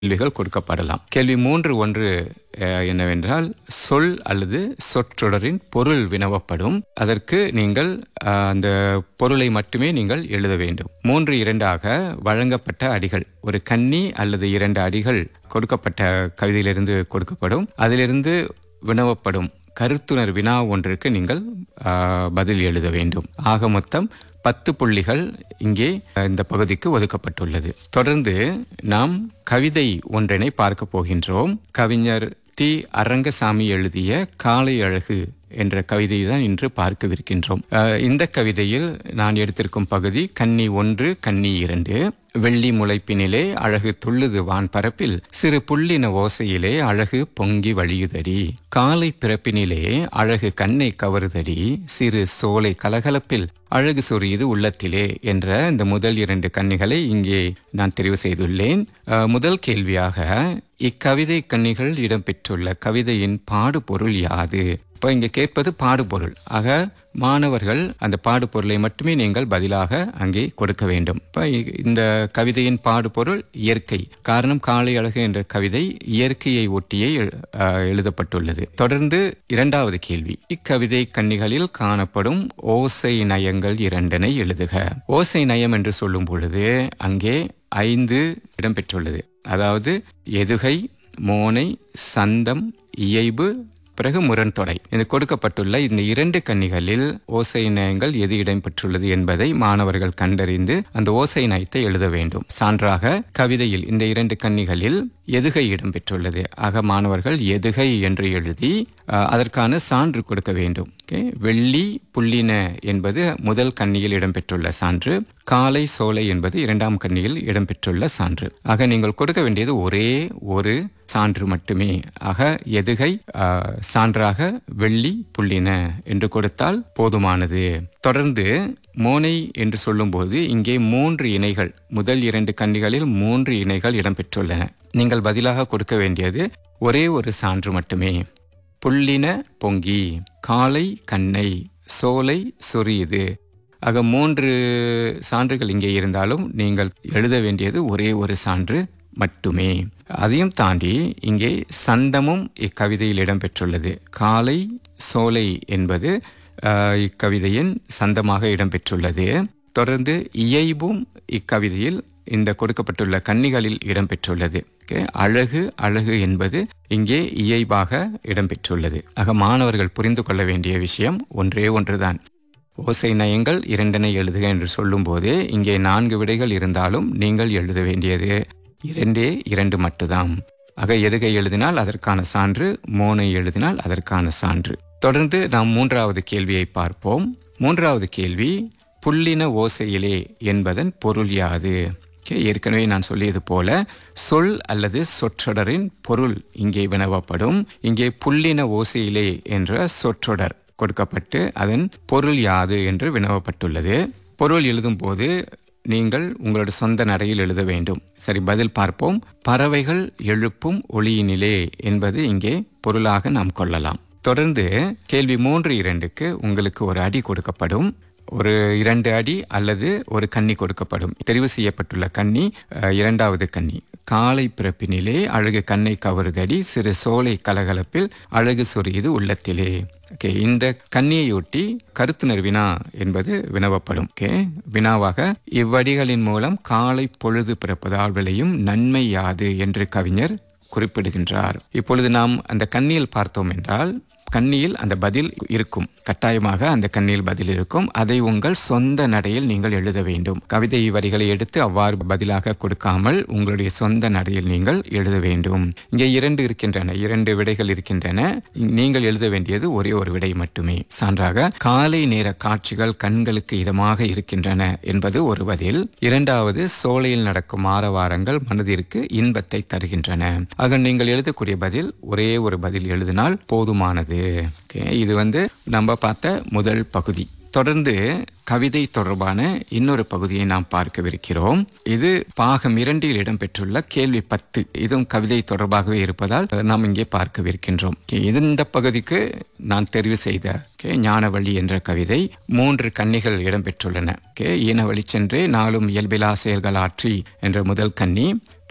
கேள்விகள் கொடுக்கப்படலாம் கேள்வி மூன்று ஒன்று அஹ், என்னவென்றால் சொல் அல்லது சொற்றொடரின் பொருள் வினவப்படும் அதற்கு நீங்கள் அஹ், அந்த பொருளை மட்டுமே நீங்கள் எழுத வேண்டும் மூன்று இரண்டாக வழங்கப்பட்ட அடிகள் ஒரு கன்னி அல்லது இரண்டு அடிகள் கொடுக்கப்பட்ட கவிதையிலிருந்து கொடுக்கப்படும் அதிலிருந்து வினவப்படும் கருத்துணர் வினா ஒன்றுக்கு நீங்கள் அஹ், பதில் எழுத வேண்டும் ஆக மொத்தம் பத்து புள்ளிகள் இங்கே அஹ், இந்த பகுதிக்கு ஒதுக்கப்பட்டுள்ளது தொடர்ந்து நாம் கவிதை ஒன்றினை பார்க்க போகின்றோம் கவிஞர் தி அரங்கசாமி எழுதிய காலை அழகு என்ற கவிதையை தான் இன்று பார்க்கவிருக்கின்றோம் அஹ், இந்த கவிதையில் நான் எடுத்திருக்கும் பகுதி கன்னி ஒன்று கன்னி இரண்டு வெள்ளி முளைப்பினிலே அழகு துள்ளுது வான் பரப்பில் சிறு புள்ளின ஓசையிலே அழகு பொங்கி வழியுதடி காலை பிறப்பினிலே அழகு கண்ணை கவருதடி சிறு சோலை கலகலப்பில் அழகு சொரியுது உள்ளத்திலே என்ற இந்த முதல் இரண்டு கன்னிகளை இங்கே நான் தெரிவு செய்துள்ளேன் அஹ், முதல் கேள்வியாக இக்கவிதை கன்னிகள் இடம்பெற்றுள்ள கவிதையின் பாடுபொருள் யாது இப்போ இங்கே கேட்பது பாடுபொருள் ஆக மாணவர்கள் அந்த பாடுபொருளை மட்டுமே நீங்கள் பதிலாக அங்கே கொடுக்க வேண்டும் இப்போ இந்த கவிதையின் பாடுபொருள் இயற்கை காரணம் காலை அழகு என்ற கவிதை இயற்கையை ஒட்டியே எழு- அஹ், எழுதப்பட்டுள்ளது தொடர்ந்து இரண்டாவது கேள்வி இக்கவிதை கன்னிகளில் காணப்படும் ஓசை நயங்கள் இரண்டனை எழுதுக ஓசை நயம் என்று சொல்லும் பொழுது அங்கே ஐந்து இடம்பெற்றுள்ளது அதாவது எதுகை மோனை சந்தம் இயைபு பிறகு முரண்தொடை இது கொடுக்கப்பட்டுள்ள இந்த இரண்டு கன்னிகளில் ஓசை நயங்கள் எது இடம்பெற்றுள்ளது என்பதை மாணவர்கள் கண்டறிந்து அந்த ஓசை நயத்தை எழுத வேண்டும் சான்றாக கவிதையில் இந்த இரண்டு கன்னிகளில் எதுகை இடம்பெற்றுள்ளது ஆக மாணவர்கள் எதுகை என்று எழுதி அஹ், அதற்கான சான்று கொடுக்க வேண்டும் Okay? வெள்ளி புள்ளின என்பது முதல் கன்னியில் இடம்பெற்றுள்ள சான்று காலை சோலை என்பது இரண்டாம் கன்னியில் இடம்பெற்றுள்ள சான்று ஆக நீங்கள் கொடுக்க வேண்டியது ஒரே ஒரு சான்று மட்டுமே ஆக எதுகை அஹ், சான்றாக வெள்ளி புள்ளின என்று கொடுத்தால் போதுமானது தொடர்ந்து மோனை என்று சொல்லும்போது இங்கே மூன்று இணைகள் முதல் இரண்டு கன்னிகளில் மூன்று இணைகள் இடம்பெற்றுள்ளன நீங்கள் பதிலாக கொடுக்க வேண்டியது ஒரே ஒரு சான்று மட்டுமே புள்ளின பொங்கி காலை கண்ணை சோலை சொரியுது ஆக மூன்று சான்றுகள் இங்கே இருந்தாலும் நீங்கள் எழுத வேண்டியது ஒரே ஒரு சான்று மட்டுமே அதையும் தாண்டி இங்கே சந்தமும் இக்கவிதையில் இடம்பெற்றுள்ளது காலை சோலை என்பது ஆஹ், இக்கவிதையின் சந்தமாக இடம்பெற்றுள்ளது தொடர்ந்து இயைபும் இக்கவிதையில் இந்த கொடுக்கப்பட்டுள்ள கன்னிகளில் இடம்பெற்றுள்ளது Okay? அழகு அழகு என்பது இங்கே இயைபாக இடம்பெற்றுள்ளது ஆக மாணவர்கள் புரிந்து கொள்ள வேண்டிய விஷயம் ஒன்றே ஒன்றுதான் ஓசை நயங்கள் இரண்டனை எழுதுக என்று சொல்லும்போது இங்கே நான்கு விடைகள் இருந்தாலும் நீங்கள் எழுத வேண்டியது இரண்டே இரண்டு மட்டும்தான் ஆக எதுகை எழுதினால் அதற்கான சான்று மோனை எழுதினால் அதற்கான சான்று தொடர்ந்து நாம் மூன்றாவது கேள்வியை பார்ப்போம் மூன்றாவது கேள்வி புள்ளின ஓசையிலே என்பதன் பொருள் யாது Okay, ஏற்கனவே நான் சொல்லியது போல சொல் அல்லது சொற்றொடரின் பொருள் இங்கே வினவப்படும் இங்கே புள்ளின ஓசையிலே என்ற சொற்றொடர் கொடுக்கப்பட்டு அதன் பொருள் யாது என்று வினவப்பட்டுள்ளது பொருள் எழுதும்போது நீங்கள் உங்களோட சொந்த நடையில் எழுத வேண்டும் சரி பதில் பார்ப்போம் பறவைகள் எழுப்பும் ஒளியினிலே என்பது இங்கே பொருளாக நாம் கொள்ளலாம் தொடர்ந்து கேள்வி மூன்று இரண்டுக்கு உங்களுக்கு ஒரு அடி கொடுக்கப்படும் ஒரு இரண்டு அடி அல்லது ஒரு கன்னி கொடுக்கப்படும் தெரிவு செய்யப்பட்டுள்ள கன்னி அஹ், இரண்டாவது கன்னி காலை பிறப்பினிலே அழகு கண்ணை கவருதடி சிறு சோலை கலகலப்பில் அழகு சொரியுது உள்ளத்திலே ஓகே இந்த கன்னியையொட்டி கருத்துணர் வினா என்பது வினவப்படும் ஓகே வினாவாக இவ்வடிகளின் மூலம் காலை பொழுது பிறப்பதால் விளையும் நன்மை யாது என்று கவிஞர் குறிப்பிடுகின்றார் இப்பொழுது நாம் அந்த கண்ணியில் பார்த்தோம் என்றால் கண்ணியில் அந்த பதில் இருக்கும் கட்டாயமாக அந்த கண்ணியில் பதில் இருக்கும் அதை உங்கள் சொந்த நடையில் நீங்கள் எழுத வேண்டும் கவிதை வரிகளை எடுத்து அவ்வாறு பதிலாக கொடுக்காமல் உங்களுடைய சொந்த நடையில் நீங்கள் எழுத வேண்டும் இங்கே இரண்டு இருக்கின்றன இரண்டு விடைகள் இருக்கின்றன நீங்கள் எழுத வேண்டியது ஒரே ஒரு விடை மட்டுமே சான்றாக காலை நேர காட்சிகள் கண்களுக்கு இதமாக இருக்கின்றன என்பது ஒரு பதில் இரண்டாவது சோலையில் நடக்கும் ஆரவாரங்கள் மனதிற்கு இன்பத்தை தருகின்றன ஆக நீங்கள் எழுதக்கூடிய பதில் ஒரே ஒரு பதில் எழுதினால் போதுமானது Okay, இது வந்து நம்ம பார்த்த முதல் பகுதி தொடர்ந்து கவிதை தொடர்பான இன்னொரு பகுதியை நாம் பார்க்கவிருக்கிறோம் இது பாகம் இரண்டில் இடம்பெற்றுள்ள கேள்வி பத்து இதுவும் கவிதை தொடர்பாகவே இருப்பதால் நாம் இங்கே பார்க்கவிருக்கின்றோம் Okay, இது இந்த பகுதிக்கு நான் தெரிவு செய்த okay, ஞானவழி என்ற கவிதை மூன்று கன்னிகள் இடம்பெற்றுள்ளன Okay, ஈனவழி சென்றே நாளும் இயல்பிலா செயல்கள் ஆற்றி என்ற முதல் கன்னி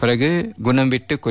பிறகு குணம் விட்டு